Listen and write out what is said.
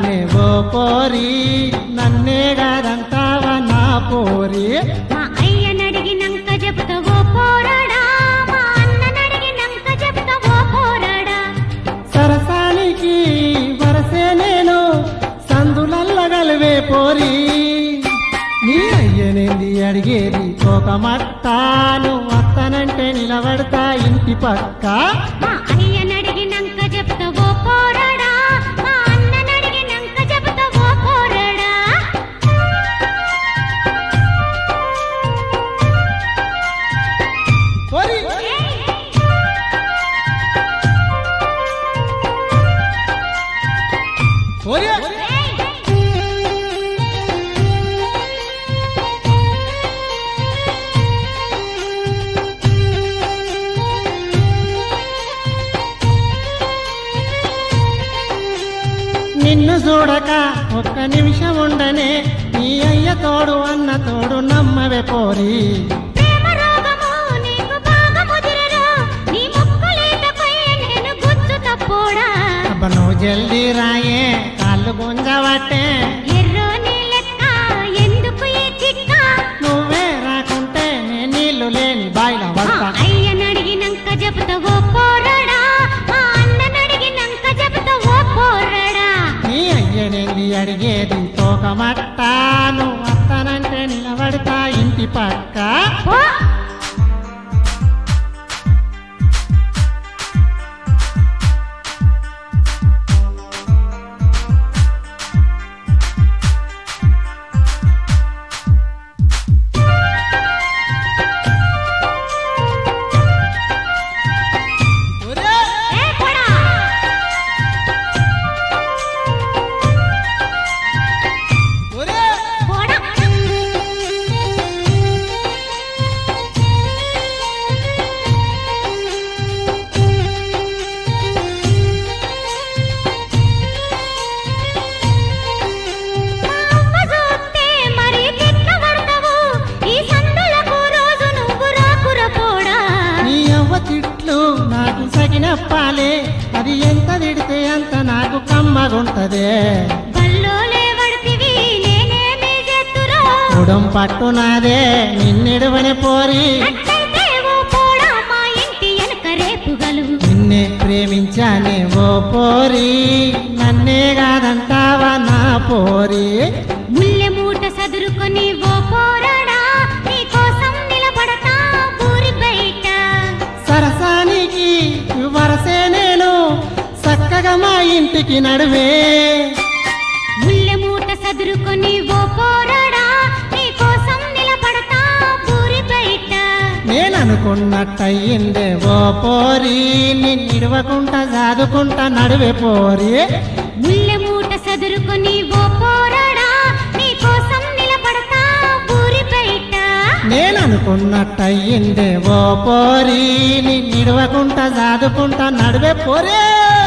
ప్రేమించానే ఓ పోరి నన్నే కాదంటావా నా పోరి మా అయ్యనడిగినంక చెబుతావో పోరాడా మా అన్ననడిగినంక చెబుతావో పోరాడా సరసానికి వరసే నేను సందులల్లగలివే పోరి నీ అయ్యనేంది అడిగేది ఒక మట్టాను వస్తానంటే నిలబడతా ఇంటి పక్క మా అయ్యనడిగినంక చెబుతావో పోరాడా మా అన్ననడిగినంక చెబుతావో పోరాడా పోరి పోరి నిన్ను చూడక ఒక్క నిమిషం ఉండనే నీ అయ్య తోడు అన్న తోడు నమ్మవే పోరి ప్రేమ రోగము నీకు బాగా ముదిరరా నీ ముక్కులేటపై నేను గుచ్చు తప్పోడా అబ్బ నువ్వు జల్దీ రాయే కాళ్ళు గుంజవట్టే ఎర్రో నీ లెక్క ఎందుకు ఈ చిక్క నువ్వే రాకుంటే నేను నీళ్లు లేని బాయిల మా పడతా అయ్యనడిగినంక చెబుతావో పోరాడా మా అన్ననడిగినంక చెబుతావో పోరాడా నీ అయ్యనేంది అడిగేది తోక మట్టాను వస్తానంటే నిలబడతా ఇంటి పక్క పో ఏ పోడా పోడా అవ్వ చూస్తే మరి తిట్ల పడతావు ఈ సందులకు రోజు నువ్వు రాకుర పోడా నీ అవ్వ తిట్లు నాకు సగినప్పాలే అది ఎంత తిడితే అంత నాకు కమ్మగుంటదే బల్లోలే వడితివి నేనేమి చేతురో ఉడం పట్టునాదే నిన్నెడువని పోరి అట్లయితే ఓ పోడా మా ఇంటి వెనక రేపుగలు నిన్నే ప్రేమించానే ఓ పోరి నన్నే కాదంటావా నా పోరి ముల్లె మూట సదురుకొని ఓ పోరాడా నీ కోసం నిలబడతా ఊరి బయట సరసానికి వరసే నేను చక్కగా మా ఇంటికి నడువే ముల్లె మూట సదురుకొని ఓ పోరాడా నీ కోసం నిలబడతా ఊరి బయట నేను అనుకున్నట్టయిందే ఓ పోరి నిన్నిడవకుండా చదువుకుంటా నడువే పోరి ముల్లె మూట సదురుకొని ఓ పోరాడా నీ కోసం నిలబడతా ఊరి బయట నేను అనుకున్నట్టయిందే ఓ పోరి నిన్నిడవకుండా చదువుకుంటా నడువే పోరే